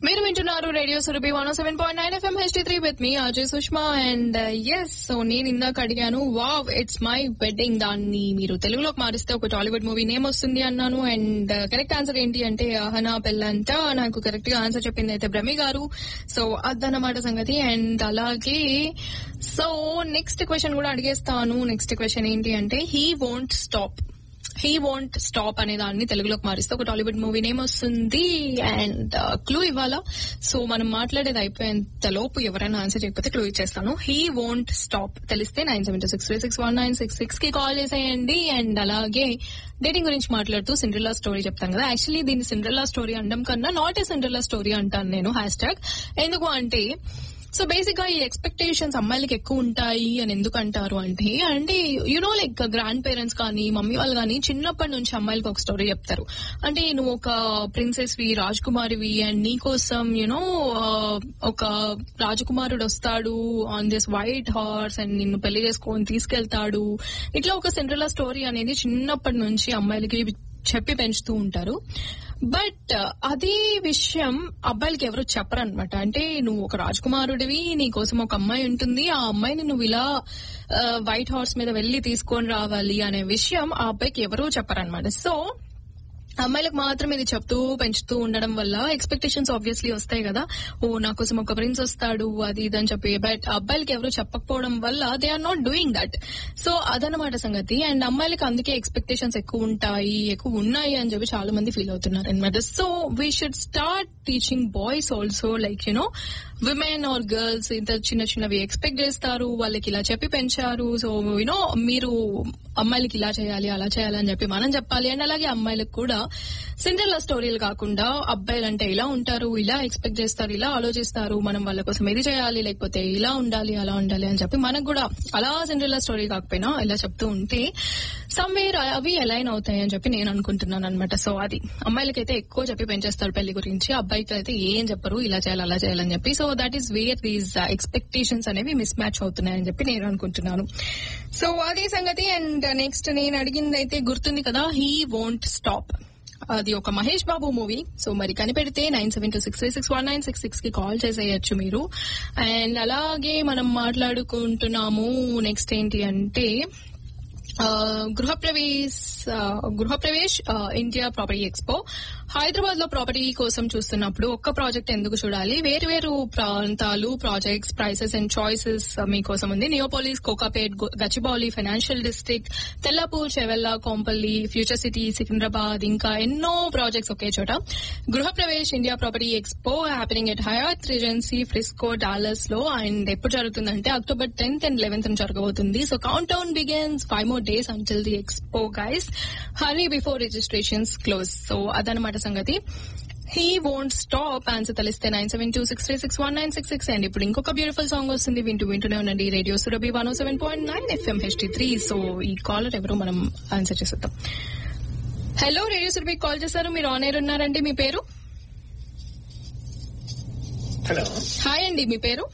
మీరు వింటున్నారు radio Surabhi one seven point nine FM HT three with me Ajay Sushma and yes so నేను ఇందాక అడిగాను వావ్ ఇట్స్ మై వెడ్డింగ్ దాన్ని మీరు తెలుగులోకి మారిస్తే ఒక టాలీవుడ్ మూవీ నేమ్ వస్తుంది అన్నాను అండ్ కరెక్ట్ ఆన్సర్ ఏంటి అంటే అహనా పెళ్ళంట నాకు కరెక్ట్ గా ఆన్సర్ చెప్పింది అయితే బ్రహ్మి గారు సో అదన్నమాట సంగతి అండ్ అలాగే సో నెక్స్ట్ క్వశ్చన్ కూడా అడిగేస్తాను నెక్స్ట్ క్వశ్చన్ ఏంటి అంటే he won't stop he want stop అనే దాన్ని తెలుగులోకి మారిస్తే ఒక టాలీవుడ్ మూవీ నేమ్ వస్తుంది అండ్ క్లూ ఇవ్వాలా సో మనం మాట్లాడేది అయిపోయేంత లోపు ఎవరైనా ఆన్సర్ చేయకపోతే క్లూ ఇచ్చేస్తాను హీ వోంట్ స్టాప్ తెలిస్తే nine seven two six three six one nine six six కి కాల్ చేసేయండి అండ్ అలాగే డేటింగ్ గురించి మాట్లాడుతూ సిండ్రిల్లా స్టోరీ చెప్తాను కదా యాక్చువల్లీ దీన్ని సిండ్రిల్లా స్టోరీ అనడం కన్నా నాట్ ఏ సిండ్రిల్లా స్టోరీ అంటాను నేను హ్యాష్ ట్యాగ్ ఎందుకు అంటే సో బేసిక్ గా ఈ ఎక్స్పెక్టేషన్స్ అమ్మాయిలకి ఎక్కువ ఉంటాయి అని ఎందుకు అంటారు అంటే అంటే యునో లైక్ గ్రాండ్ పేరెంట్స్ కానీ మమ్మీ వాళ్ళు కానీ చిన్నప్పటి నుంచి అమ్మాయిలకి ఒక స్టోరీ చెప్తారు అంటే నువ్వు ఒక ప్రిన్సెస్ వి రాజకుమారివి అండ్ నీ కోసం యునో ఒక రాజకుమారుడు వస్తాడు on this white horse and నిన్ను పెళ్లి చేసుకొని తీసుకెళ్తాడు ఇట్లా ఒక సెంట్రల్ స్టోరీ అనేది చిన్నప్పటి నుంచి అమ్మాయిలకి చెప్పి పెంచుతూ ఉంటారు బట్ అదే విషయం అబ్బాయిలకి ఎవరు చెప్పరు అనమాట అంటే నువ్వు ఒక రాజకుమారుడివి నీ కోసం ఒక అమ్మాయి ఉంటుంది ఆ అమ్మాయిని నువ్వు ఇలా వైట్ హార్స్ మీద వెళ్లి తీసుకొని రావాలి అనే విషయం ఆ అబ్బాయికి ఎవరూ చెప్పరనమాట సో అమ్మాయిలకు మాత్రం ఇది చెప్తూ పెంచుతూ ఉండడం వల్ల ఎక్స్పెక్టేషన్స్ ఆబ్వియస్లీ వస్తాయి కదా ఓ నా కోసం ఒక ప్రిన్స్ వస్తాడు అది ఇది అని చెప్పి బట్ అబ్బాయిలకి ఎవరు చెప్పకపోవడం వల్ల they are not doing that so అదనమాట సంగతి అండ్ అమ్మాయిలకి అందుకే ఎక్స్పెక్టేషన్స్ ఎక్కువ ఉంటాయి ఎక్కువ ఉన్నాయి అని చెప్పి చాలా మంది ఫీల్ అవుతున్నారు అనమాట so we should start teaching boys also like you know women are girls ఇంత చిన్న చిన్నవి ఎక్స్పెక్ట్ చేస్తారు వాళ్ళకి ఇలా చెప్పి పెంచారు సో యూనో మీరు అమ్మాయిలకి ఇలా చేయాలి అలా చేయాలి అని చెప్పి మనం చెప్పాలి అండ్ అలాగే అమ్మాయిలకు కూడా సిండ్రెల్లా స్టోరీలు కాకుండా అబ్బాయిలు అంటే ఇలా ఉంటారు ఇలా ఎక్స్పెక్ట్ చేస్తారు ఇలా ఆలోచిస్తారు మనం వాళ్ళ కోసం ఇది చేయాలి లేకపోతే ఇలా ఉండాలి అలా ఉండాలి అని చెప్పి మనకు కూడా అలా సిండ్రెల్లా స్టోరీ కాకపోయినా ఇలా చెప్తూ ఉంటే సమ్వేర్ అవి ఎలైన్ అవుతాయి అని చెప్పి నేను అనుకుంటున్నాను అనమాట సో అది అమ్మాయిలకైతే ఎక్కువ చెప్పి పెంచేస్తారు పెళ్లి గురించి అబ్బాయికి అయితే ఏం చెప్పరు ఇలా చేయాలి అలా చేయాలని చెప్పి so that is where these expectations అనేవి మిస్ మ్యాచ్ అవుతున్నాయని చెప్పి నేను అనుకుంటున్నాను సో అదే సంగతి అండ్ నెక్స్ట్ నేను అడిగింది అయితే గుర్తుంది కదా హీ వోంట్ స్టాప్ అది ఒక మహేష్ బాబు మూవీ సో మరి కనిపెడితే nine seven two six three six one nine six six కి కాల్ చేసేయచ్చు మీరు అండ్ అలాగే మనం మాట్లాడుకుంటున్నాము నెక్స్ట్ ఏంటి అంటే Grihapravesh Grihapravesh India property expo Hyderabad లో ప్రాపర్టీ కోసం చూస్తున్నప్పుడు ఒక్క ప్రాజెక్ట్ ఎందుకు చూడాలి వేరు వేరు ప్రాంతాలు ప్రాజెక్ట్స్ ప్రైసెస్ అండ్ చాయిసెస్ మీకోసం ఉంది Neopolis Kokapet Gachibowli financial district Tellapur Chevella Kompally future city Secunderabad ఇంకా ఎన్నో ప్రాజెక్ట్స్ ఒకే చోట Grihapravesh India property expo happening at Hyatt Regency Frisco Dallas లో అండ్ ఎప్పుడు జరుగుతుందంటే అక్టోబర్ టెన్త్ అండ్ లెవెన్త్ జరగబోతుంది so countdown begins five more days until the expo guys hurry before registrations close so అదనమాట సంగతి he won't stop answer తెలిస్తే nine seven two six three six one nine six six and ఇప్పుడు ఇంకొక beautiful song వస్తుంది వింటూ వింటూనే ఉండండి radio Surabhi one seven point nine FM HT three so ఈ కాలర్ ఎవరో మనం ఆన్సర్ చేసేద్దాం హలో రేడియో సురభి కాల్ చేశారు మీరు ఆన్ ఎయిర్ ఉన్నారండి మీ పేరు హలో హాయ్ అండి మీ పేరు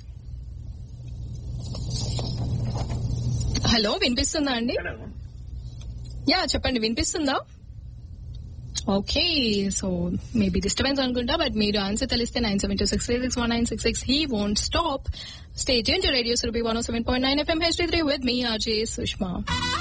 హలో వినిపిస్తుందా అండి హలో యా చెప్పండి వినిపిస్తుందా ఓకే సో మేబీ డిస్టర్బెన్స్ అనుకుంటా బట్ మీరు ఆన్సర్ తెలిస్తే nine seven two six three six one nine six six he won't stop state radio Surabhi one seven point nine FM H three with me RJ Sushma